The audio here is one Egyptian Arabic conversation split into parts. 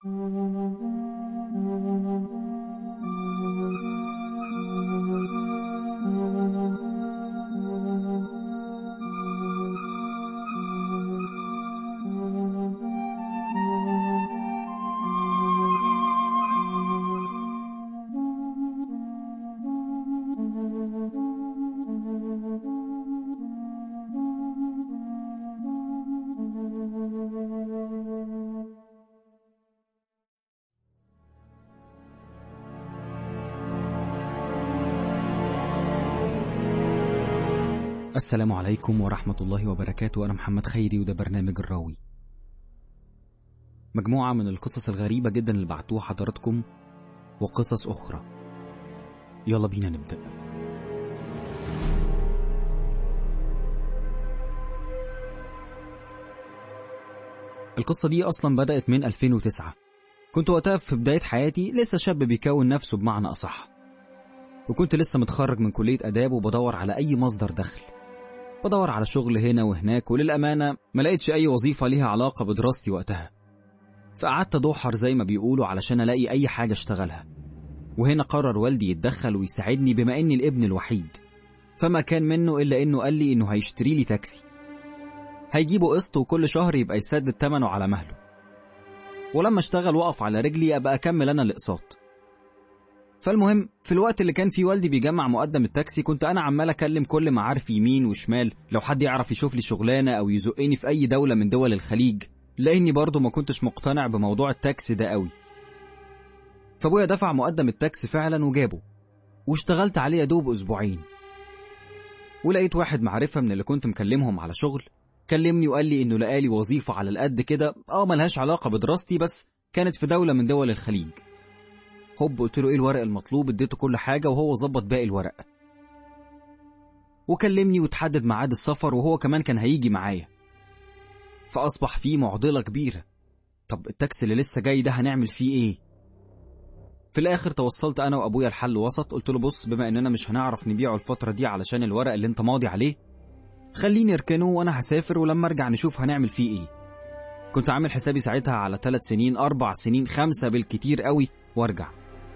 السلام عليكم ورحمة الله وبركاته أنا محمد خيري وده برنامج الراوي مجموعة من القصص الغريبة جدا اللي بعتوها حضراتكم وقصص أخرى يلا بينا نبدأ القصة دي أصلا بدأت من 2009 كنت وقتها في بداية حياتي لسه شاب بيكون نفسه بمعنى أصح وكنت لسه متخرج من كلية آداب وبدور على أي مصدر دخل بدور على شغل هنا وهناك وللأمانة ما لقيتش أي وظيفة ليها علاقة بدراستي وقتها فقعدت أدوحر زي ما بيقولوا علشان ألاقي أي حاجة أشتغلها وهنا قرر والدي يتدخل ويساعدني بما إني الابن الوحيد فما كان منه إلا إنه قال لي إنه هيشتري لي تاكسي هيجيبه قسط وكل شهر يبقى يسدد تمنه على مهله ولما اشتغل وقف على رجلي أبقى أكمل أنا الأقساط فالمهم في الوقت اللي كان فيه والدي بيجمع مقدم التاكسي كنت انا عمال اكلم كل معارفي يمين وشمال لو حد يعرف يشوف لي شغلانه او يزقني في اي دوله من دول الخليج لاني برضه ما كنتش مقتنع بموضوع التاكسي ده قوي فابويا دفع مقدم التاكسي فعلا وجابه واشتغلت عليه يا دوب اسبوعين ولقيت واحد معرفه من اللي كنت مكلمهم على شغل كلمني وقال لي انه لقالي وظيفه على القد كده اه ملهاش علاقه بدراستي بس كانت في دوله من دول الخليج هوب قلت له ايه الورق المطلوب اديته كل حاجه وهو ظبط باقي الورق وكلمني وتحدد ميعاد السفر وهو كمان كان هيجي معايا فاصبح فيه معضله كبيره طب التاكسي اللي لسه جاي ده هنعمل فيه ايه في الاخر توصلت انا وابويا لحل وسط قلت له بص بما اننا مش هنعرف نبيعه الفتره دي علشان الورق اللي انت ماضي عليه خليني اركنه وانا هسافر ولما ارجع نشوف هنعمل فيه ايه كنت عامل حسابي ساعتها على ثلاث سنين اربع سنين خمسه بالكتير قوي وارجع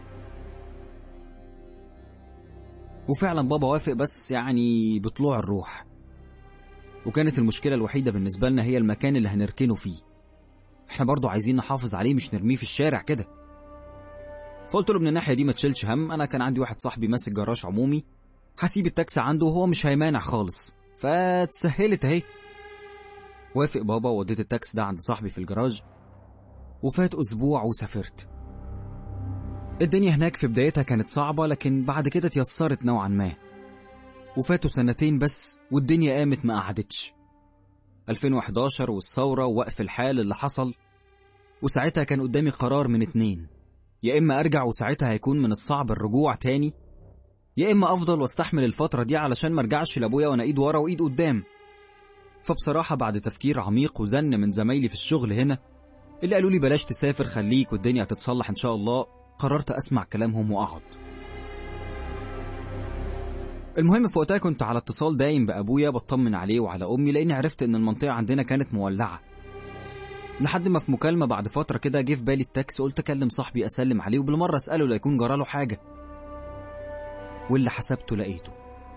وفعلا بابا وافق بس يعني بطلوع الروح وكانت المشكلة الوحيدة بالنسبة لنا هي المكان اللي هنركنه فيه احنا برضو عايزين نحافظ عليه مش نرميه في الشارع كده فقلت له من الناحية دي ما تشيلش هم انا كان عندي واحد صاحبي ماسك جراج عمومي هسيب التاكسي عنده وهو مش هيمانع خالص فتسهلت اهي وافق بابا ووديت التاكسي ده عند صاحبي في الجراج وفات اسبوع وسافرت الدنيا هناك في بدايتها كانت صعبة لكن بعد كده اتيسرت نوعا ما وفاتوا سنتين بس والدنيا قامت ما قعدتش 2011 والثورة ووقف الحال اللي حصل وساعتها كان قدامي قرار من اتنين يا إما أرجع وساعتها هيكون من الصعب الرجوع تاني يا إما أفضل واستحمل الفترة دي علشان مرجعش لأبويا وأنا إيد ورا وإيد قدام فبصراحة بعد تفكير عميق وزن من زمايلي في الشغل هنا اللي قالوا لي بلاش تسافر خليك والدنيا هتتصلح إن شاء الله قررت أسمع كلامهم وأقعد المهم في وقتها كنت على اتصال دايم بأبويا بطمن عليه وعلى أمي لأني عرفت إن المنطقة عندنا كانت مولعة لحد ما في مكالمة بعد فترة كده جه في بالي التاكسي قلت أكلم صاحبي أسلم عليه وبالمرة أسأله لا يكون جراله حاجة واللي حسبته لقيته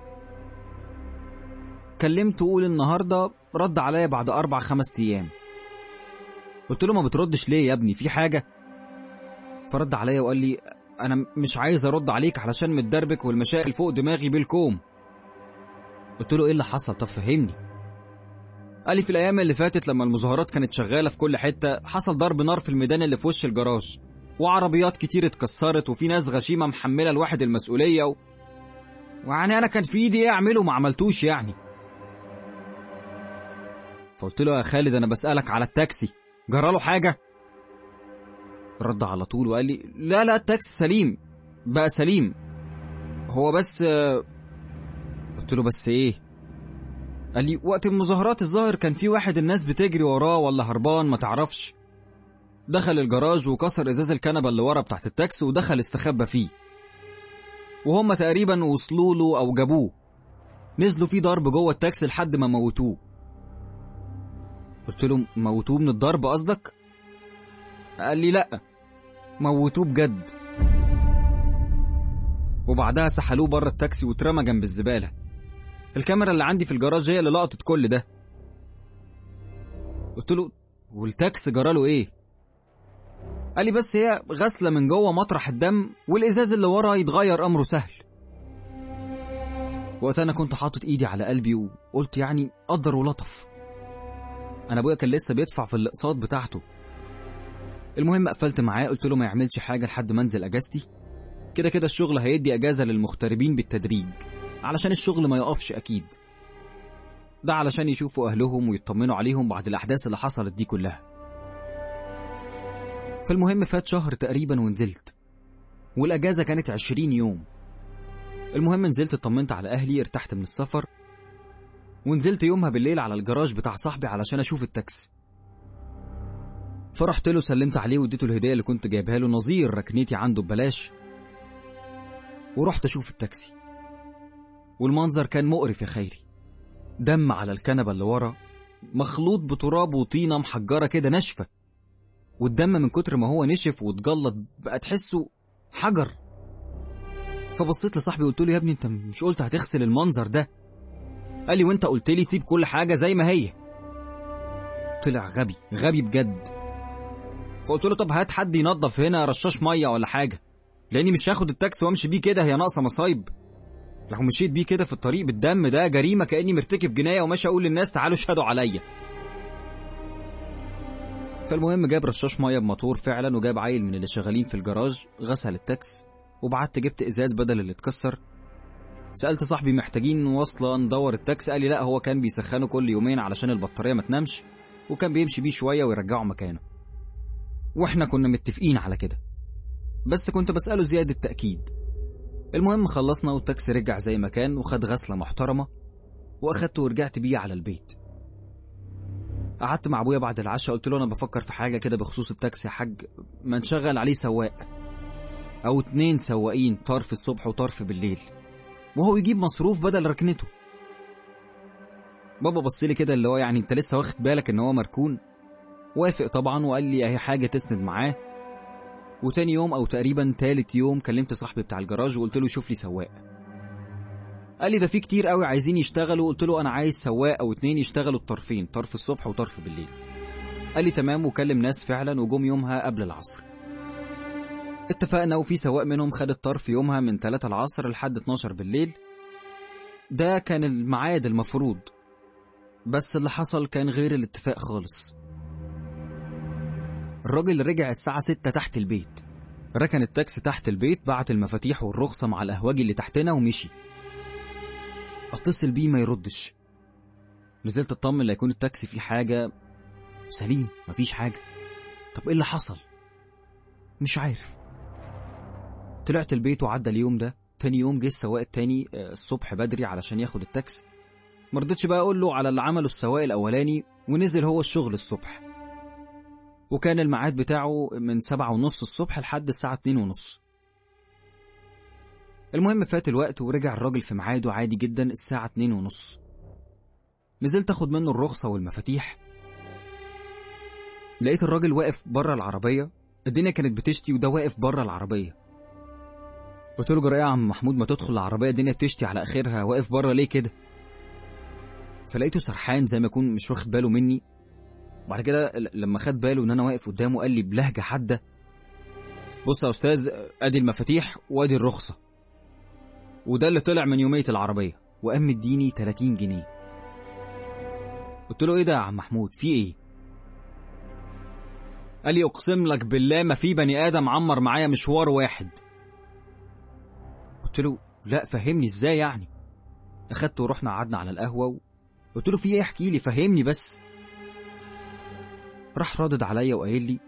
كلمته قول النهاردة رد عليا بعد أربع خمس أيام قلت له ما بتردش ليه يا ابني في حاجة فرد عليا وقال لي انا مش عايز ارد عليك علشان متدربك والمشاكل فوق دماغي بالكوم قلت له ايه اللي حصل طب فهمني قال لي في الايام اللي فاتت لما المظاهرات كانت شغاله في كل حته حصل ضرب نار في الميدان اللي في وش الجراج وعربيات كتير اتكسرت وفي ناس غشيمه محمله الواحد المسؤوليه و... ويعني انا كان في ايدي ايه اعمله ما عملتوش يعني فقلت له يا خالد انا بسالك على التاكسي جراله حاجه رد على طول وقال لي لا لا التاكسي سليم بقى سليم هو بس قلت له بس ايه قال لي وقت المظاهرات الظاهر كان في واحد الناس بتجري وراه ولا هربان ما تعرفش دخل الجراج وكسر ازاز الكنبه اللي ورا بتاعت التاكسي ودخل استخبى فيه وهم تقريبا وصلوا له او جابوه نزلوا فيه ضرب جوه التاكسي لحد ما موتوه قلت له موتوه من الضرب قصدك قال لي لا موتوه بجد وبعدها سحلوه بره التاكسي واترمى جنب الزبالة الكاميرا اللي عندي في الجراج هي اللي لقطت كل ده قلت له والتاكس جراله ايه قال لي بس هي غسلة من جوه مطرح الدم والإزاز اللي ورا يتغير أمره سهل وقتها أنا كنت حاطط إيدي على قلبي وقلت يعني قدر ولطف أنا أبويا كان لسه بيدفع في الأقساط بتاعته المهم قفلت معاه قلت له ما يعملش حاجة لحد ما انزل أجازتي كده كده الشغل هيدي أجازة للمغتربين بالتدريج علشان الشغل ما يقفش أكيد ده علشان يشوفوا أهلهم ويطمنوا عليهم بعد الأحداث اللي حصلت دي كلها فالمهم فات شهر تقريبا ونزلت والأجازة كانت عشرين يوم المهم نزلت اطمنت على أهلي ارتحت من السفر ونزلت يومها بالليل على الجراج بتاع صاحبي علشان أشوف التاكسي فرحت له سلمت عليه واديته الهدية اللي كنت جايبها له نظير ركنتي عنده ببلاش ورحت أشوف التاكسي والمنظر كان مقرف يا خيري دم على الكنبة اللي ورا مخلوط بتراب وطينة محجرة كده ناشفة والدم من كتر ما هو نشف واتجلط بقى تحسه حجر فبصيت لصاحبي وقلت له يا ابني انت مش قلت هتغسل المنظر ده قال لي وانت قلت لي سيب كل حاجة زي ما هي طلع غبي غبي بجد فقلت له طب هات حد ينظف هنا رشاش مية ولا حاجة لاني مش هاخد التاكسي وامشي بيه كده هي ناقصة مصايب لو مشيت بيه كده في الطريق بالدم ده جريمة كأني مرتكب جناية وماشي أقول للناس تعالوا اشهدوا عليا فالمهم جاب رشاش مية بموتور فعلا وجاب عيل من اللي شغالين في الجراج غسل التاكس وبعت جبت ازاز بدل اللي اتكسر سألت صاحبي محتاجين وصلة ندور التاكس قال لي لا هو كان بيسخنه كل يومين علشان البطارية ما تنامش وكان بيمشي بيه شوية ويرجعه مكانه واحنا كنا متفقين على كده بس كنت بسأله زيادة تأكيد المهم خلصنا والتاكسي رجع زي ما كان وخد غسلة محترمة وأخدته ورجعت بيه على البيت قعدت مع ابويا بعد العشاء قلت له انا بفكر في حاجه كده بخصوص التاكسي يا حاج ما نشغل عليه سواق او اتنين سواقين طرف الصبح وطرف بالليل وهو يجيب مصروف بدل ركنته بابا بص لي كده اللي هو يعني انت لسه واخد بالك ان هو مركون وافق طبعا وقال لي اهي حاجه تسند معاه وتاني يوم او تقريبا تالت يوم كلمت صاحبي بتاع الجراج وقلت له شوف لي سواق قال لي ده في كتير قوي عايزين يشتغلوا قلت له انا عايز سواق او اتنين يشتغلوا الطرفين طرف الصبح وطرف بالليل قال لي تمام وكلم ناس فعلا وجم يومها قبل العصر اتفقنا وفي سواق منهم خد الطرف يومها من 3 العصر لحد 12 بالليل ده كان الميعاد المفروض بس اللي حصل كان غير الاتفاق خالص الراجل رجع الساعة 6 تحت البيت ركن التاكسي تحت البيت بعت المفاتيح والرخصة مع القهوجي اللي تحتنا ومشي اتصل بيه ما يردش نزلت اطمن لا يكون التاكسي فيه حاجة سليم مفيش حاجة طب ايه اللي حصل مش عارف طلعت البيت وعدى اليوم ده تاني يوم جه السواق التاني الصبح بدري علشان ياخد التاكسي مرضتش بقى اقول له على اللي عمله السواق الاولاني ونزل هو الشغل الصبح وكان الميعاد بتاعه من سبعة ونص الصبح لحد الساعة اتنين ونص المهم فات الوقت ورجع الراجل في ميعاده عادي جدا الساعة اتنين ونص نزلت اخد منه الرخصة والمفاتيح لقيت الراجل واقف بره العربية الدنيا كانت بتشتي وده واقف بره العربية قلت له جرايه يا عم محمود ما تدخل العربية الدنيا بتشتي على اخرها واقف بره ليه كده فلقيته سرحان زي ما يكون مش واخد باله مني وبعد كده لما خد باله ان انا واقف قدامه قال لي بلهجة حادة بص يا استاذ ادي المفاتيح وادي الرخصة وده اللي طلع من يومية العربية وقام مديني 30 جنيه قلت له ايه ده يا عم محمود في ايه قال لي اقسم لك بالله ما في بني ادم عمر معايا مشوار واحد قلت له لا فهمني ازاي يعني اخدته ورحنا قعدنا على القهوه قلت له في ايه احكي لي فهمني بس راح رادد عليا وقايل لي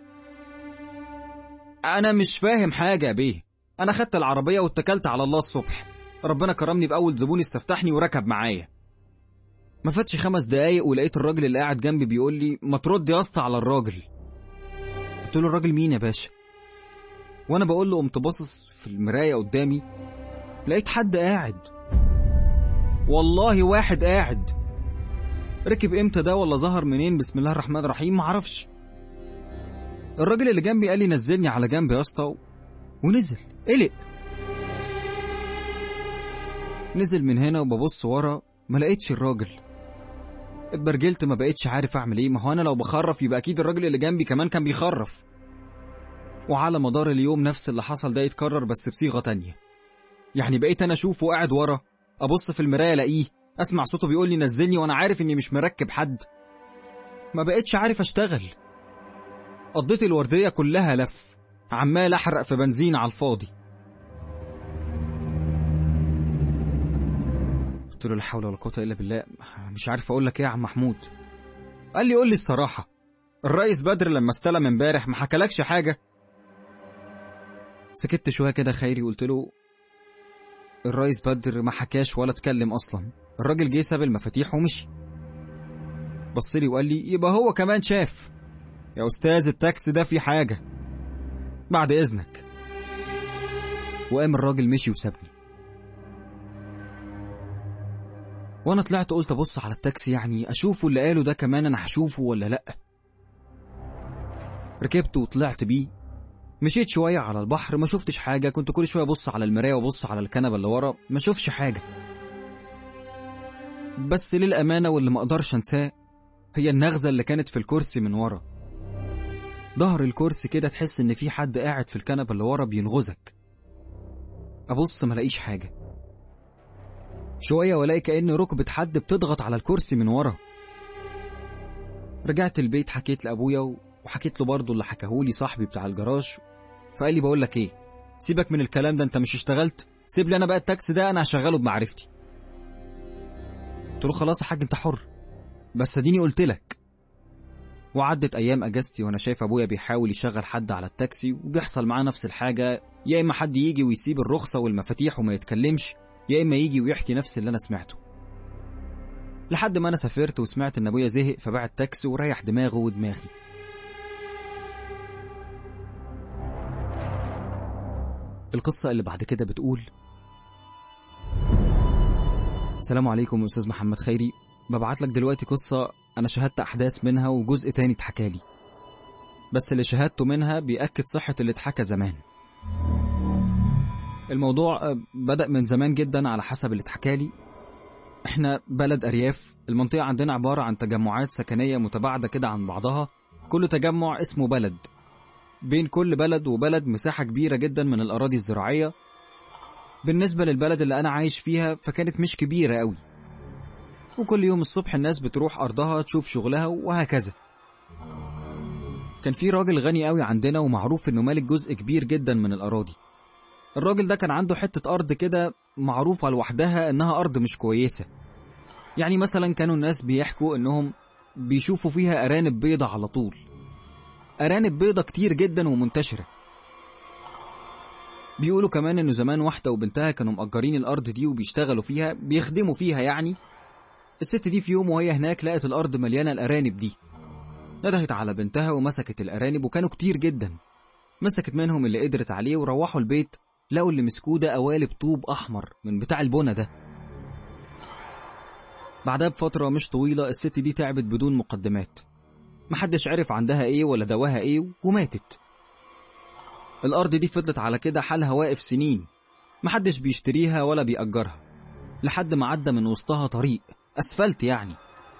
انا مش فاهم حاجه يا بيه انا خدت العربيه واتكلت على الله الصبح ربنا كرمني باول زبون استفتحني وركب معايا ما فاتش خمس دقايق ولقيت الراجل اللي قاعد جنبي بيقول لي ما ترد يا اسطى على الراجل قلت له الراجل مين يا باشا وانا بقول له قمت باصص في المرايه قدامي لقيت حد قاعد والله واحد قاعد ركب امتى ده ولا ظهر منين بسم الله الرحمن الرحيم معرفش الراجل اللي جنبي قال لي نزلني على جنب يا اسطى و... ونزل قلق نزل من هنا وببص ورا ما لقيتش الراجل اتبرجلت ما بقيتش عارف اعمل ايه ما هو انا لو بخرف يبقى اكيد الراجل اللي جنبي كمان كان بيخرف وعلى مدار اليوم نفس اللي حصل ده يتكرر بس بصيغه تانية يعني بقيت انا اشوفه قاعد ورا ابص في المرايه الاقيه اسمع صوته بيقول لي نزلني وانا عارف اني مش مركب حد ما بقيتش عارف اشتغل قضيت الورديه كلها لف عمال احرق في بنزين على الفاضي قلت له لا حول ولا قوه الا بالله مش عارف اقول لك ايه يا عم محمود قال لي قول لي الصراحه الرئيس بدر لما استلم امبارح ما حكالكش حاجه سكت شويه كده خيري قلت له الرئيس بدر ما حكاش ولا اتكلم اصلا الراجل جه ساب المفاتيح ومشي بص لي وقال لي يبقى هو كمان شاف يا استاذ التاكسي ده في حاجه بعد اذنك وقام الراجل مشي وسابني وانا طلعت قلت ابص على التاكسي يعني اشوفه اللي قاله ده كمان انا هشوفه ولا لا ركبت وطلعت بيه مشيت شوية على البحر ما شفتش حاجة كنت كل شوية أبص على المراية وأبص على الكنبة اللي ورا ما شوفش حاجة بس للأمانة واللي ما أقدرش أنساه هي النغزة اللي كانت في الكرسي من ورا ظهر الكرسي كده تحس إن في حد قاعد في الكنبة اللي ورا بينغزك أبص ما لاقيش حاجة شوية ولاقي كأن ركبة حد بتضغط على الكرسي من ورا رجعت البيت حكيت لأبويا وحكيت له برضه اللي حكاهولي صاحبي بتاع الجراج فقال لي بقول لك ايه سيبك من الكلام ده انت مش اشتغلت سيب لي انا بقى التاكسي ده انا هشغله بمعرفتي قلت له خلاص يا حاج انت حر بس اديني قلت لك وعدت ايام اجازتي وانا شايف ابويا بيحاول يشغل حد على التاكسي وبيحصل معاه نفس الحاجه يا اما حد يجي ويسيب الرخصه والمفاتيح وما يتكلمش يا اما يجي ويحكي نفس اللي انا سمعته لحد ما انا سافرت وسمعت ان ابويا زهق فباع التاكسي وريح دماغه ودماغي القصة اللي بعد كده بتقول السلام عليكم يا أستاذ محمد خيري ببعت لك دلوقتي قصة أنا شاهدت أحداث منها وجزء تاني اتحكالي بس اللي شاهدته منها بيأكد صحة اللي اتحكى زمان الموضوع بدأ من زمان جدا على حسب اللي اتحكالي احنا بلد أرياف المنطقة عندنا عبارة عن تجمعات سكنية متباعدة كده عن بعضها كل تجمع اسمه بلد بين كل بلد وبلد مساحة كبيرة جدا من الأراضي الزراعية بالنسبة للبلد اللي أنا عايش فيها فكانت مش كبيرة قوي وكل يوم الصبح الناس بتروح أرضها تشوف شغلها وهكذا كان في راجل غني قوي عندنا ومعروف إنه مالك جزء كبير جدا من الأراضي الراجل ده كان عنده حتة أرض كده معروفة لوحدها إنها أرض مش كويسة يعني مثلا كانوا الناس بيحكوا إنهم بيشوفوا فيها أرانب بيضة على طول أرانب بيضة كتير جدا ومنتشرة بيقولوا كمان إنه زمان واحدة وبنتها كانوا مأجرين الأرض دي وبيشتغلوا فيها بيخدموا فيها يعني الست دي في يوم وهي هناك لقت الأرض مليانة الأرانب دي ندهت على بنتها ومسكت الأرانب وكانوا كتير جدا مسكت منهم اللي قدرت عليه وروحوا البيت لقوا اللي مسكوه ده قوالب طوب أحمر من بتاع البنا ده بعدها بفترة مش طويلة الست دي تعبت بدون مقدمات محدش عرف عندها ايه ولا دواها ايه وماتت الأرض دي فضلت على كده حالها واقف سنين محدش بيشتريها ولا بيأجرها لحد ما عدى من وسطها طريق أسفلت يعني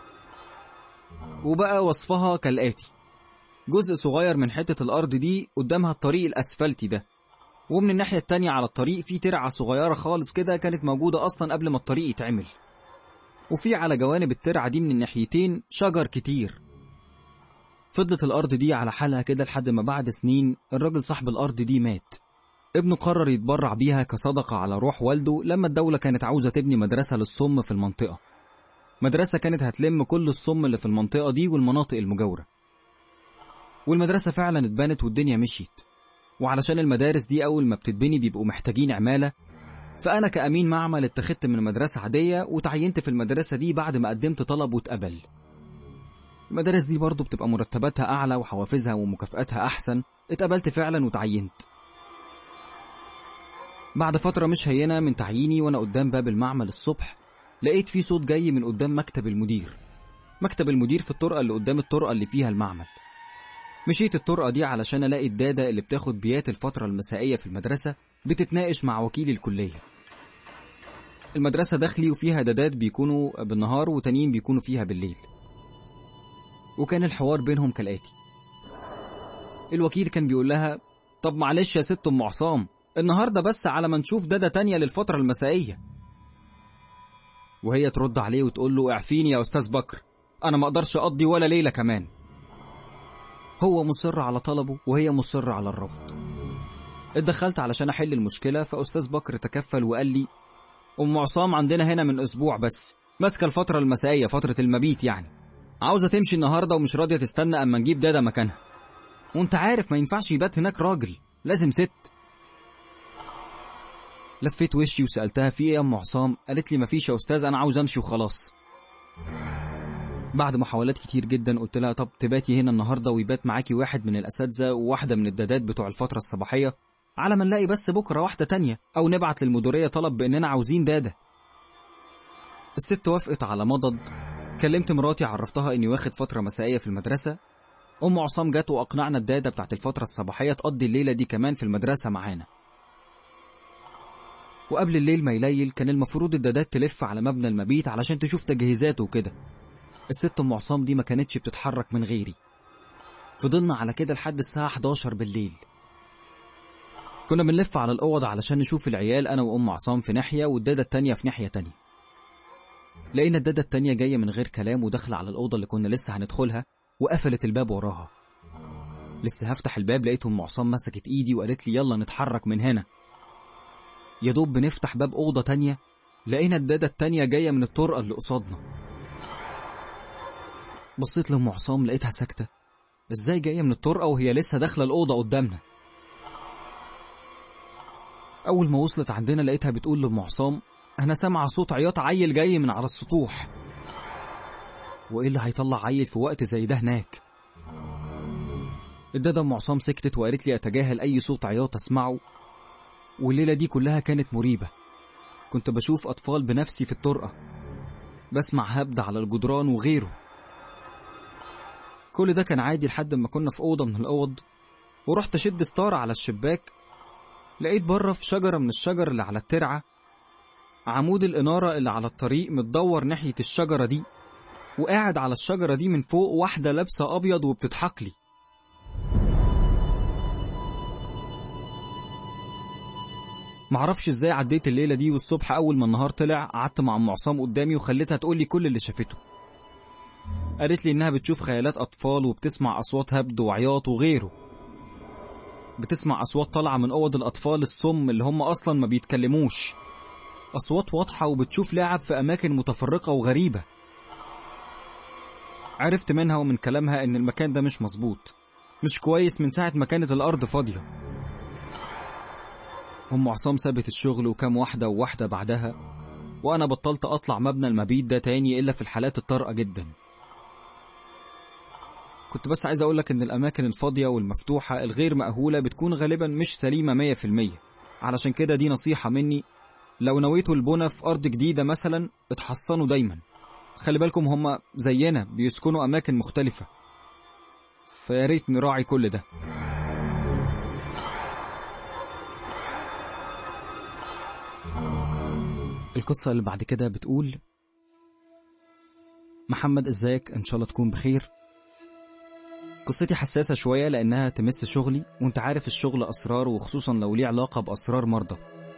وبقى وصفها كالآتي جزء صغير من حتة الأرض دي قدامها الطريق الأسفلتي ده ومن الناحية التانية على الطريق في ترعة صغيرة خالص كده كانت موجودة أصلا قبل ما الطريق يتعمل وفي على جوانب الترعة دي من الناحيتين شجر كتير فضلت الأرض دي على حالها كده لحد ما بعد سنين الراجل صاحب الأرض دي مات ابنه قرر يتبرع بيها كصدقة على روح والده لما الدولة كانت عاوزة تبني مدرسة للصم في المنطقة مدرسة كانت هتلم كل الصم اللي في المنطقة دي والمناطق المجاورة والمدرسة فعلا اتبنت والدنيا مشيت وعلشان المدارس دي أول ما بتتبني بيبقوا محتاجين عمالة فأنا كأمين معمل اتخذت من مدرسة عادية وتعينت في المدرسة دي بعد ما قدمت طلب واتقبل المدارس دي برضه بتبقى مرتباتها أعلى وحوافزها ومكافآتها أحسن اتقبلت فعلا وتعينت بعد فترة مش هينة من تعييني وأنا قدام باب المعمل الصبح لقيت في صوت جاي من قدام مكتب المدير مكتب المدير في الطرقة اللي قدام الطرقة اللي فيها المعمل مشيت الطرقة دي علشان ألاقي الدادة اللي بتاخد بيات الفترة المسائية في المدرسة بتتناقش مع وكيل الكلية المدرسة داخلي وفيها دادات بيكونوا بالنهار وتانيين بيكونوا فيها بالليل وكان الحوار بينهم كالآتي الوكيل كان بيقول لها طب معلش يا ست ام عصام النهارده بس على ما نشوف داده تانية للفتره المسائيه وهي ترد عليه وتقول له اعفيني يا استاذ بكر انا ما اقدرش اقضي ولا ليله كمان هو مصر على طلبه وهي مصرة على الرفض اتدخلت علشان احل المشكله فاستاذ بكر تكفل وقال لي ام عصام عندنا هنا من اسبوع بس ماسكه الفتره المسائيه فتره المبيت يعني عاوزه تمشي النهارده ومش راضيه تستنى اما نجيب داده مكانها وانت عارف ما ينفعش يبات هناك راجل لازم ست لفيت وشي وسألتها في ايه يا ام عصام قالت لي مفيش يا استاذ انا عاوز امشي وخلاص بعد محاولات كتير جدا قلت لها طب تباتي هنا النهارده ويبات معاكي واحد من الاساتذه وواحده من الدادات بتوع الفتره الصباحيه على ما نلاقي بس بكره واحده تانية او نبعت للمديريه طلب باننا عاوزين داده الست وافقت على مضض كلمت مراتي عرفتها اني واخد فتره مسائيه في المدرسه ام عصام جت واقنعنا الداده بتاعت الفتره الصباحيه تقضي الليله دي كمان في المدرسه معانا وقبل الليل ما يليل كان المفروض الدادات تلف على مبنى المبيت علشان تشوف تجهيزاته وكده الست ام عصام دي ما كانتش بتتحرك من غيري فضلنا على كده لحد الساعة 11 بالليل كنا بنلف على الأوض علشان نشوف العيال أنا وأم عصام في ناحية والدادة التانية في ناحية تانية لقينا الدادة التانية جاية من غير كلام وداخلة على الأوضة اللي كنا لسه هندخلها وقفلت الباب وراها لسه هفتح الباب لقيت ام عصام مسكت ايدي وقالت لي يلا نتحرك من هنا يا دوب بنفتح باب اوضه تانية لقينا الداده التانية جايه من الطرقه اللي قصادنا بصيت لام عصام لقيتها ساكته ازاي جايه من الطرقه وهي لسه داخله الاوضه قدامنا اول ما وصلت عندنا لقيتها بتقول لام عصام انا سامعه صوت عياط عيل جاي من على السطوح وايه اللي هيطلع عيل في وقت زي ده هناك الدادة ام عصام سكتت وقالت لي اتجاهل اي صوت عياط اسمعه والليله دي كلها كانت مريبه كنت بشوف اطفال بنفسي في الطرقه بسمع هبد على الجدران وغيره كل ده كان عادي لحد ما كنا في اوضه من الاوض ورحت اشد ستاره على الشباك لقيت بره في شجره من الشجر اللي على الترعه عمود الاناره اللي على الطريق متدور ناحيه الشجره دي وقاعد على الشجرة دي من فوق واحدة لابسة أبيض وبتضحك لي معرفش ازاي عديت الليلة دي والصبح أول ما النهار طلع قعدت مع أم عصام قدامي وخليتها تقول لي كل اللي شافته قالت لي إنها بتشوف خيالات أطفال وبتسمع أصوات هبد وعياط وغيره بتسمع أصوات طالعة من أوض الأطفال الصم اللي هم أصلا ما بيتكلموش أصوات واضحة وبتشوف لعب في أماكن متفرقة وغريبة عرفت منها ومن كلامها ان المكان ده مش مظبوط مش كويس من ساعة ما كانت الأرض فاضية أم عصام سابت الشغل وكام واحدة وواحدة بعدها وأنا بطلت أطلع مبنى المبيت ده تاني إلا في الحالات الطارئة جدا كنت بس عايز أقولك إن الأماكن الفاضية والمفتوحة الغير مأهولة بتكون غالبا مش سليمة مية في المية علشان كده دي نصيحة مني لو نويتوا البنى في أرض جديدة مثلا اتحصنوا دايما خلي بالكم هما زينا بيسكنوا أماكن مختلفة فياريت نراعي كل ده القصة اللي بعد كده بتقول محمد ازيك ان شاء الله تكون بخير قصتي حساسة شوية لأنها تمس شغلي وانت عارف الشغل أسرار وخصوصا لو ليه علاقة بأسرار مرضى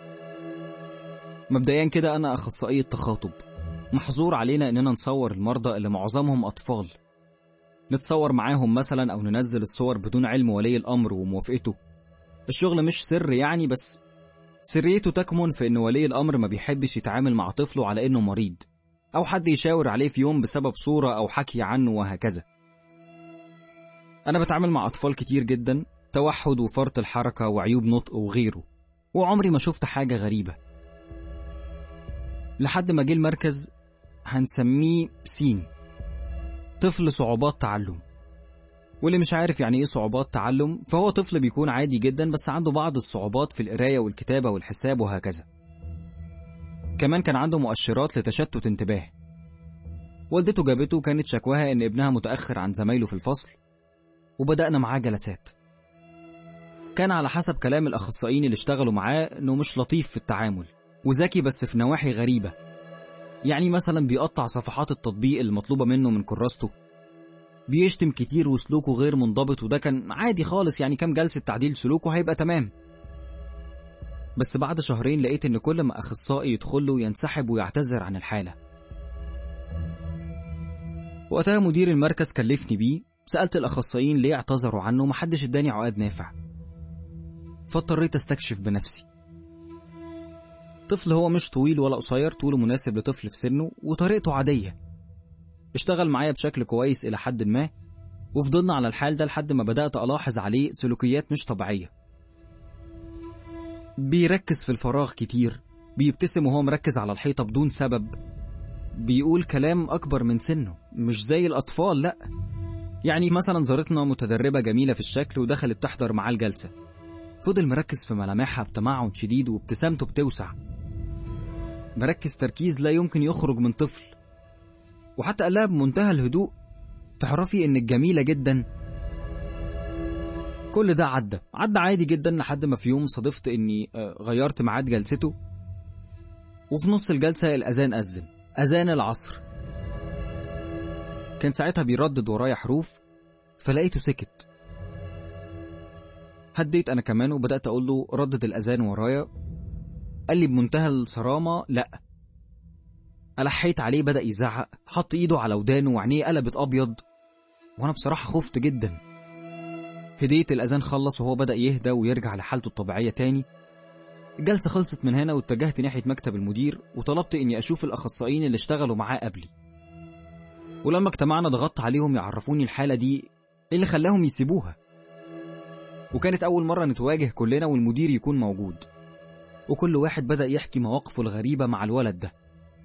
مبدئيا كده أنا أخصائية تخاطب محظور علينا إننا نصور المرضى اللي معظمهم أطفال نتصور معاهم مثلا أو ننزل الصور بدون علم ولي الأمر وموافقته الشغل مش سر يعني بس سريته تكمن في إن ولي الأمر ما بيحبش يتعامل مع طفله على إنه مريض أو حد يشاور عليه في يوم بسبب صورة أو حكي عنه وهكذا أنا بتعامل مع أطفال كتير جدا توحد وفرط الحركة وعيوب نطق وغيره وعمري ما شفت حاجة غريبة لحد ما جه المركز هنسميه سين طفل صعوبات تعلم واللي مش عارف يعني ايه صعوبات تعلم فهو طفل بيكون عادي جدا بس عنده بعض الصعوبات في القراية والكتابة والحساب وهكذا كمان كان عنده مؤشرات لتشتت انتباه والدته جابته كانت شكواها ان ابنها متأخر عن زمايله في الفصل وبدأنا معاه جلسات كان على حسب كلام الأخصائيين اللي اشتغلوا معاه إنه مش لطيف في التعامل وذكي بس في نواحي غريبة يعني مثلا بيقطع صفحات التطبيق المطلوبة منه من كراسته بيشتم كتير وسلوكه غير منضبط وده كان عادي خالص يعني كام جلسة تعديل سلوكه هيبقى تمام بس بعد شهرين لقيت ان كل ما اخصائي يدخل له ينسحب ويعتذر عن الحالة وقتها مدير المركز كلفني بيه سألت الأخصائيين ليه اعتذروا عنه ومحدش اداني عقاد نافع فاضطريت استكشف بنفسي طفل هو مش طويل ولا قصير طوله مناسب لطفل في سنه وطريقته عادية اشتغل معايا بشكل كويس إلى حد ما وفضلنا على الحال ده لحد ما بدأت ألاحظ عليه سلوكيات مش طبيعية بيركز في الفراغ كتير بيبتسم وهو مركز على الحيطة بدون سبب بيقول كلام أكبر من سنه مش زي الأطفال لأ يعني مثلا زارتنا متدربة جميلة في الشكل ودخلت تحضر معاه الجلسة فضل مركز في ملامحها بتمعن شديد وابتسامته بتوسع مركز تركيز لا يمكن يخرج من طفل وحتى قال لها بمنتهى الهدوء تعرفي انك جميلة جدا كل ده عدى عدى عادي جدا لحد ما في يوم صادفت اني غيرت ميعاد جلسته وفي نص الجلسة الأذان أذن أذان العصر كان ساعتها بيردد ورايا حروف فلقيته سكت هديت أنا كمان وبدأت أقول له ردد الأذان ورايا قال لي بمنتهى الصرامة لأ ألحيت عليه بدأ يزعق حط إيده على ودانه وعينيه قلبت أبيض وأنا بصراحة خفت جدا هديت الأذان خلص وهو بدأ يهدى ويرجع لحالته الطبيعية تاني الجلسة خلصت من هنا واتجهت ناحية مكتب المدير وطلبت إني أشوف الأخصائيين اللي اشتغلوا معاه قبلي ولما اجتمعنا ضغطت عليهم يعرفوني الحالة دي إيه اللي خلاهم يسيبوها وكانت أول مرة نتواجه كلنا والمدير يكون موجود وكل واحد بدأ يحكي مواقفه الغريبة مع الولد ده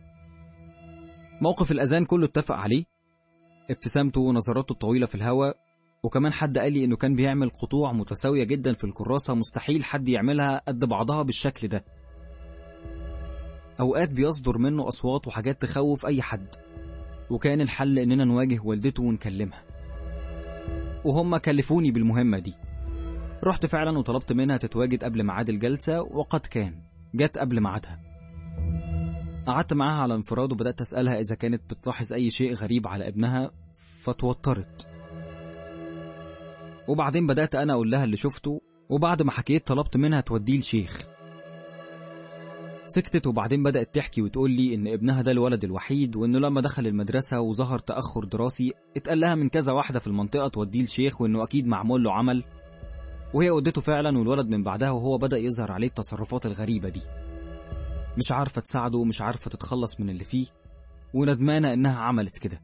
موقف الأذان كله اتفق عليه ابتسامته ونظراته الطويلة في الهواء وكمان حد قال لي إنه كان بيعمل قطوع متساوية جدا في الكراسة مستحيل حد يعملها قد بعضها بالشكل ده أوقات بيصدر منه أصوات وحاجات تخوف أي حد وكان الحل إننا نواجه والدته ونكلمها وهم كلفوني بالمهمة دي رحت فعلا وطلبت منها تتواجد قبل ميعاد الجلسة وقد كان جت قبل ميعادها قعدت معاها على انفراد وبدأت أسألها إذا كانت بتلاحظ أي شيء غريب على ابنها فتوترت وبعدين بدأت أنا أقول لها اللي شفته وبعد ما حكيت طلبت منها توديه لشيخ سكتت وبعدين بدأت تحكي وتقول لي إن ابنها ده الولد الوحيد وإنه لما دخل المدرسة وظهر تأخر دراسي اتقال لها من كذا واحدة في المنطقة توديه لشيخ وإنه أكيد معمول له عمل وهي ودته فعلا والولد من بعدها وهو بدأ يظهر عليه التصرفات الغريبة دي مش عارفة تساعده ومش عارفة تتخلص من اللي فيه وندمانة إنها عملت كده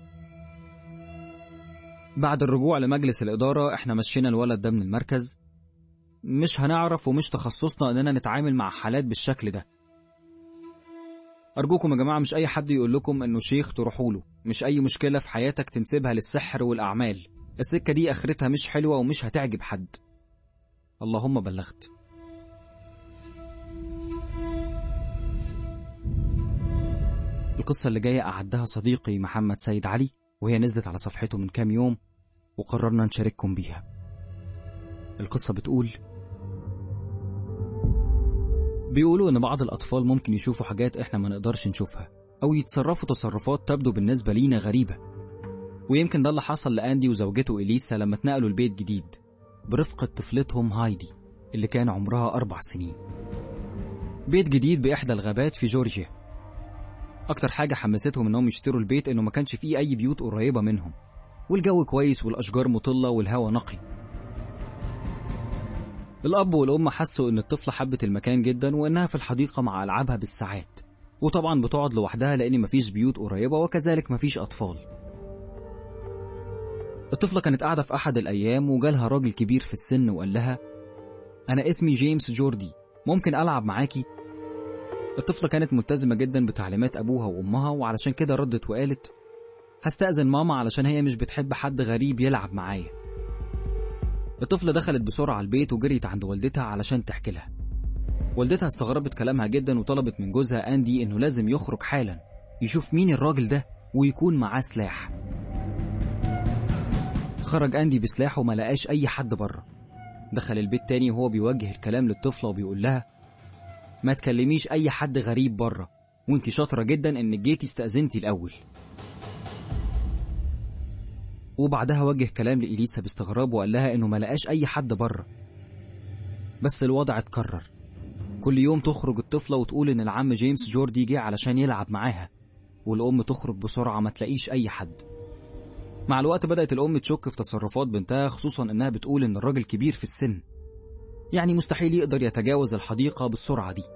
بعد الرجوع لمجلس الإدارة إحنا مشينا الولد ده من المركز مش هنعرف ومش تخصصنا إننا نتعامل مع حالات بالشكل ده أرجوكم يا جماعة مش أي حد يقول لكم إنه شيخ تروحوا له مش أي مشكلة في حياتك تنسبها للسحر والأعمال السكة دي آخرتها مش حلوة ومش هتعجب حد اللهم بلغت القصة اللي جاية أعدها صديقي محمد سيد علي وهي نزلت على صفحته من كام يوم وقررنا نشارككم بيها القصة بتقول بيقولوا إن بعض الأطفال ممكن يشوفوا حاجات إحنا ما نقدرش نشوفها أو يتصرفوا تصرفات تبدو بالنسبة لينا غريبة ويمكن ده اللي حصل لأندي وزوجته إليسا لما اتنقلوا لبيت جديد برفقة طفلتهم هايدي اللي كان عمرها أربع سنين بيت جديد بإحدى الغابات في جورجيا أكتر حاجة حمستهم إنهم يشتروا البيت إنه ما كانش فيه أي بيوت قريبة منهم والجو كويس والأشجار مطلة والهواء نقي الأب والأم حسوا إن الطفلة حبت المكان جدا وإنها في الحديقة مع ألعابها بالساعات وطبعا بتقعد لوحدها لأن مفيش بيوت قريبة وكذلك مفيش أطفال الطفلة كانت قاعدة في أحد الأيام وجالها راجل كبير في السن وقال لها أنا اسمي جيمس جوردي ممكن ألعب معاكي؟ الطفلة كانت ملتزمة جدا بتعليمات أبوها وأمها وعلشان كده ردت وقالت هستأذن ماما علشان هي مش بتحب حد غريب يلعب معايا الطفلة دخلت بسرعة البيت وجريت عند والدتها علشان تحكي لها والدتها استغربت كلامها جدا وطلبت من جوزها أندي إنه لازم يخرج حالا يشوف مين الراجل ده ويكون معاه سلاح خرج أندي بسلاحه وما لقاش أي حد بره دخل البيت تاني وهو بيوجه الكلام للطفلة وبيقول لها ما تكلميش أي حد غريب بره وانت شاطرة جدا انك جيتي استأذنتي الأول وبعدها وجه كلام لإليسا باستغراب وقال لها إنه ما لقاش أي حد بره بس الوضع اتكرر كل يوم تخرج الطفلة وتقول إن العم جيمس جوردي جه علشان يلعب معاها والأم تخرج بسرعة ما تلاقيش أي حد مع الوقت بدأت الأم تشك في تصرفات بنتها خصوصا إنها بتقول إن الراجل كبير في السن يعني مستحيل يقدر يتجاوز الحديقة بالسرعة دي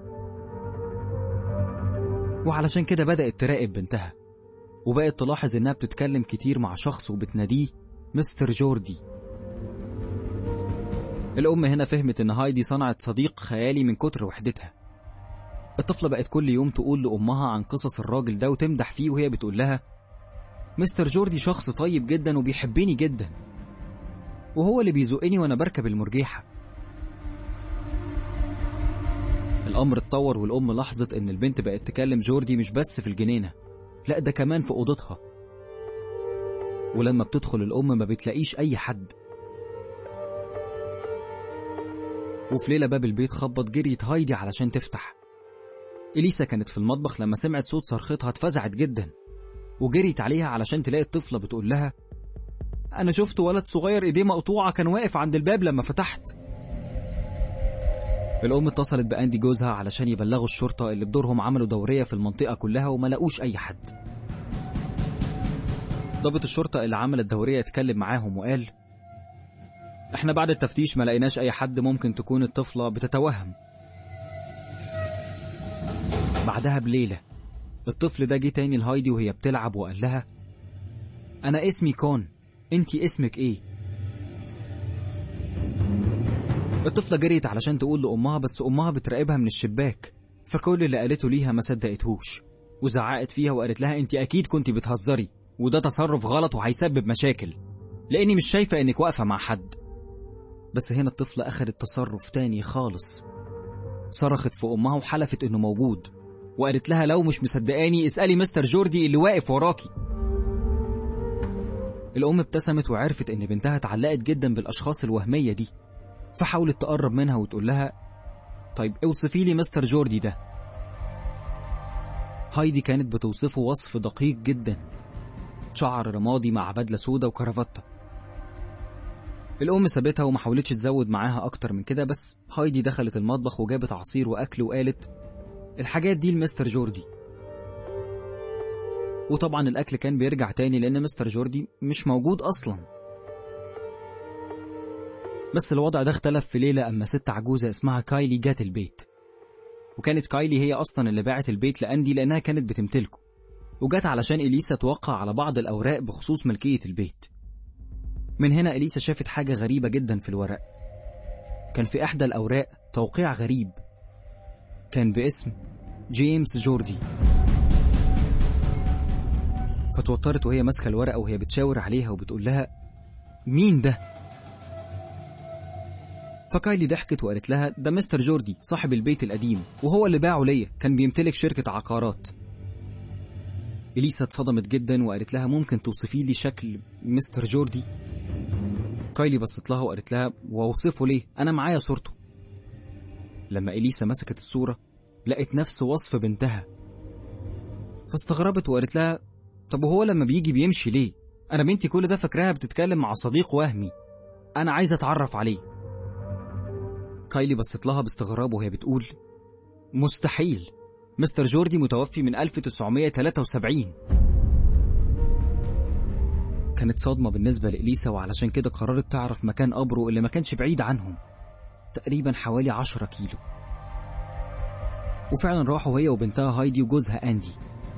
وعلشان كده بدأت تراقب بنتها وبقت تلاحظ إنها بتتكلم كتير مع شخص وبتناديه مستر جوردي الأم هنا فهمت إن هايدي صنعت صديق خيالي من كتر وحدتها الطفلة بقت كل يوم تقول لأمها عن قصص الراجل ده وتمدح فيه وهي بتقول لها مستر جوردي شخص طيب جدا وبيحبني جدا وهو اللي بيزقني وأنا بركب المرجيحة الأمر اتطور والأم لاحظت إن البنت بقت تكلم جوردي مش بس في الجنينة لا ده كمان في أوضتها ولما بتدخل الأم ما بتلاقيش أي حد وفي ليلة باب البيت خبط جريت هايدي علشان تفتح إليسا كانت في المطبخ لما سمعت صوت صرختها اتفزعت جدا وجريت عليها علشان تلاقي الطفلة بتقول لها أنا شفت ولد صغير إيديه مقطوعة كان واقف عند الباب لما فتحت الأم اتصلت بأندي جوزها علشان يبلغوا الشرطة اللي بدورهم عملوا دورية في المنطقة كلها وما لقوش أي حد ضابط الشرطة اللي عمل الدورية اتكلم معاهم وقال احنا بعد التفتيش ما لقيناش أي حد ممكن تكون الطفلة بتتوهم بعدها بليلة الطفل ده جه تاني لهايدي وهي بتلعب وقال لها أنا اسمي كون انتي اسمك ايه الطفلة جريت علشان تقول لأمها بس أمها بتراقبها من الشباك فكل اللي قالته ليها ما صدقتهوش وزعقت فيها وقالت لها انت أكيد كنت بتهزري وده تصرف غلط وهيسبب مشاكل لأني مش شايفة إنك واقفة مع حد بس هنا الطفلة أخدت تصرف تاني خالص صرخت في أمها وحلفت إنه موجود وقالت لها لو مش مصدقاني اسألي مستر جوردي اللي واقف وراكي الأم ابتسمت وعرفت إن بنتها اتعلقت جدا بالأشخاص الوهمية دي فحاولت تقرب منها وتقول لها طيب اوصفي لي مستر جوردي ده هايدي كانت بتوصفه وصف دقيق جدا شعر رمادي مع بدلة سودا وكرافتة الأم سابتها وما حاولتش تزود معاها أكتر من كده بس هايدي دخلت المطبخ وجابت عصير وأكل وقالت الحاجات دي لمستر جوردي وطبعا الأكل كان بيرجع تاني لأن مستر جوردي مش موجود أصلا بس الوضع ده اختلف في ليلة أما ست عجوزة اسمها كايلي جات البيت وكانت كايلي هي أصلا اللي باعت البيت لأندي لأنها كانت بتمتلكه وجات علشان إليسا توقع على بعض الأوراق بخصوص ملكية البيت من هنا إليسا شافت حاجة غريبة جدا في الورق كان في إحدى الأوراق توقيع غريب كان باسم جيمس جوردي فتوترت وهي ماسكة الورقة وهي بتشاور عليها وبتقول لها مين ده؟ فكايلي ضحكت وقالت لها ده مستر جوردي صاحب البيت القديم وهو اللي باعه ليا كان بيمتلك شركة عقارات إليسا اتصدمت جدا وقالت لها ممكن توصفي لي شكل مستر جوردي كايلي بصت لها وقالت لها واوصفه ليه انا معايا صورته لما إليسا مسكت الصورة لقت نفس وصف بنتها فاستغربت وقالت لها طب وهو لما بيجي بيمشي ليه انا بنتي كل ده فاكراها بتتكلم مع صديق وهمي انا عايزه اتعرف عليه كايلي بصت لها باستغراب وهي بتقول مستحيل مستر جوردي متوفي من 1973 كانت صدمة بالنسبة لإليسا وعلشان كده قررت تعرف مكان قبره اللي ما كانش بعيد عنهم تقريبا حوالي عشرة كيلو وفعلا راحوا هي وبنتها هايدي وجوزها أندي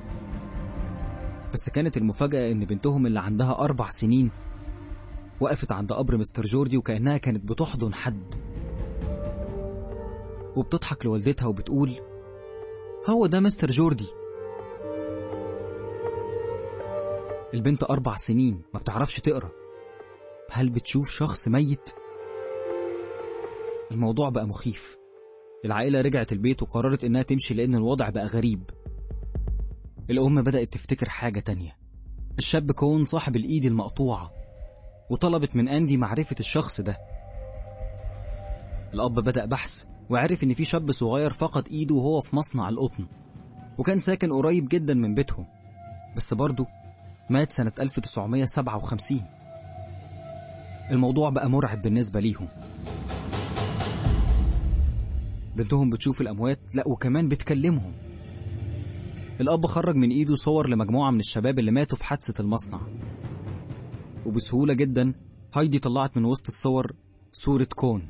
بس كانت المفاجأة إن بنتهم اللي عندها أربع سنين وقفت عند قبر مستر جوردي وكأنها كانت بتحضن حد وبتضحك لوالدتها وبتقول هو ده مستر جوردي البنت أربع سنين ما بتعرفش تقرأ هل بتشوف شخص ميت؟ الموضوع بقى مخيف العائلة رجعت البيت وقررت إنها تمشي لأن الوضع بقى غريب الأم بدأت تفتكر حاجة تانية الشاب كون صاحب الإيد المقطوعة وطلبت من أندي معرفة الشخص ده الأب بدأ بحث وعرف إن في شاب صغير فقد إيده وهو في مصنع القطن وكان ساكن قريب جدا من بيتهم بس برضه مات سنة 1957 الموضوع بقى مرعب بالنسبة ليهم بنتهم بتشوف الأموات لا وكمان بتكلمهم الأب خرج من إيده صور لمجموعة من الشباب اللي ماتوا في حادثة المصنع وبسهولة جدا هايدي طلعت من وسط الصور صورة كون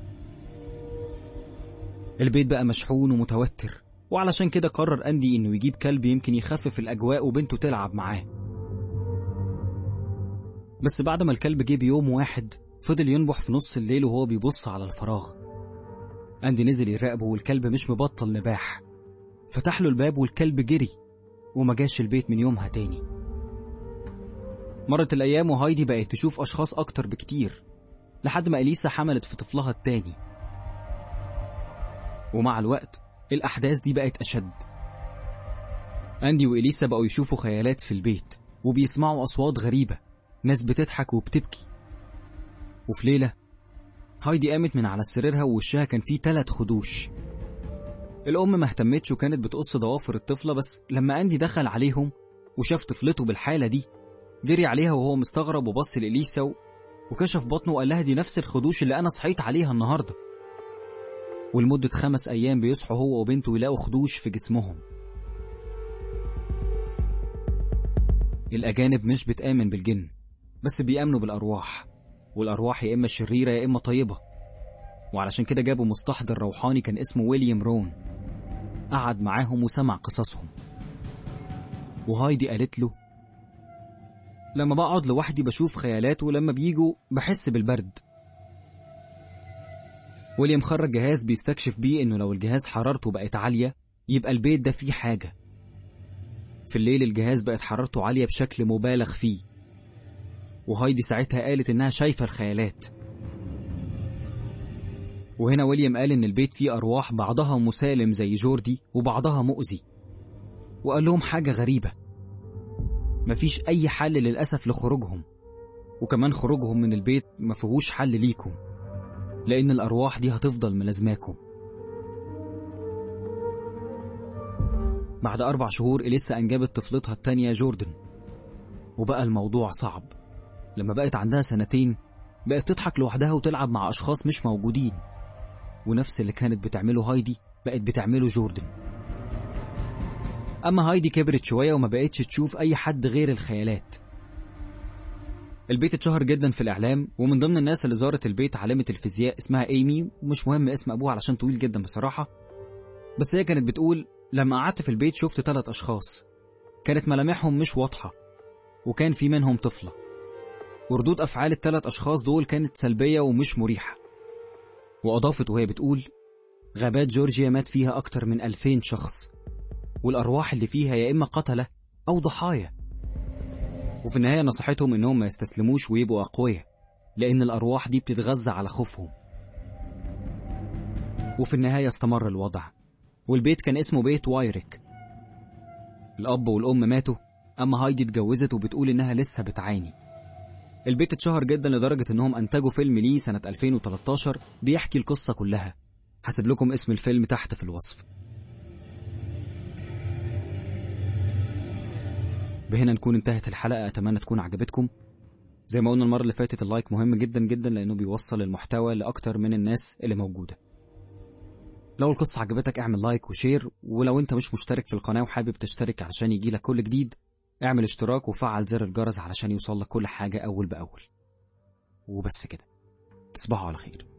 البيت بقى مشحون ومتوتر وعلشان كده قرر أندي إنه يجيب كلب يمكن يخفف الأجواء وبنته تلعب معاه بس بعد ما الكلب جه بيوم واحد فضل ينبح في نص الليل وهو بيبص على الفراغ أندي نزل يراقبه والكلب مش مبطل نباح فتح له الباب والكلب جري وما جاش البيت من يومها تاني مرت الأيام وهايدي بقت تشوف أشخاص أكتر بكتير لحد ما أليسا حملت في طفلها التاني ومع الوقت الأحداث دي بقت أشد أندي وإليسا بقوا يشوفوا خيالات في البيت وبيسمعوا أصوات غريبة ناس بتضحك وبتبكي وفي ليلة هايدي قامت من على سريرها ووشها كان فيه تلات خدوش الأم ما اهتمتش وكانت بتقص ضوافر الطفلة بس لما أندي دخل عليهم وشاف طفلته بالحالة دي جري عليها وهو مستغرب وبص لإليسا و... وكشف بطنه وقال لها دي نفس الخدوش اللي أنا صحيت عليها النهاردة ولمدة خمس أيام بيصحوا هو وبنته يلاقوا خدوش في جسمهم الأجانب مش بتآمن بالجن بس بيآمنوا بالأرواح والأرواح يا إما شريرة يا إما طيبة وعلشان كده جابوا مستحضر روحاني كان اسمه ويليام رون قعد معاهم وسمع قصصهم وهايدي قالت له لما بقعد لوحدي بشوف خيالات ولما بيجوا بحس بالبرد ويليام خرج جهاز بيستكشف بيه انه لو الجهاز حرارته بقت عالية يبقى البيت ده فيه حاجة في الليل الجهاز بقت حرارته عالية بشكل مبالغ فيه وهايدي ساعتها قالت انها شايفة الخيالات وهنا ويليام قال ان البيت فيه ارواح بعضها مسالم زي جوردي وبعضها مؤذي وقال لهم حاجة غريبة مفيش اي حل للأسف لخروجهم وكمان خروجهم من البيت مفيهوش حل ليكم لأن الأرواح دي هتفضل ملازماكم بعد أربع شهور إليسا أنجبت طفلتها التانية جوردن وبقى الموضوع صعب لما بقت عندها سنتين بقت تضحك لوحدها وتلعب مع أشخاص مش موجودين ونفس اللي كانت بتعمله هايدي بقت بتعمله جوردن أما هايدي كبرت شوية وما بقتش تشوف أي حد غير الخيالات البيت اتشهر جدا في الإعلام ومن ضمن الناس اللي زارت البيت عالمة الفيزياء اسمها إيمي ومش مهم اسم أبوها علشان طويل جدا بصراحة بس هي كانت بتقول لما قعدت في البيت شفت ثلاث أشخاص كانت ملامحهم مش واضحة وكان في منهم طفلة وردود أفعال الثلاث أشخاص دول كانت سلبية ومش مريحة وأضافت وهي بتقول غابات جورجيا مات فيها أكتر من ألفين شخص والأرواح اللي فيها يا إما قتلة أو ضحايا وفي النهاية نصحتهم إنهم ما يستسلموش ويبقوا أقوياء لأن الأرواح دي بتتغذى على خوفهم وفي النهاية استمر الوضع والبيت كان اسمه بيت وايريك الأب والأم ماتوا أما هايدي اتجوزت وبتقول إنها لسه بتعاني البيت اتشهر جدا لدرجة إنهم أنتجوا فيلم ليه سنة 2013 بيحكي القصة كلها هسيب لكم اسم الفيلم تحت في الوصف بهنا نكون انتهت الحلقة أتمنى تكون عجبتكم زي ما قلنا المرة اللي فاتت اللايك مهم جدا جدا لأنه بيوصل المحتوى لأكتر من الناس اللي موجودة لو القصة عجبتك اعمل لايك وشير ولو انت مش مشترك في القناة وحابب تشترك علشان يجيلك كل جديد اعمل اشتراك وفعل زر الجرس علشان يوصلك كل حاجة أول بأول وبس كده تصبحوا على خير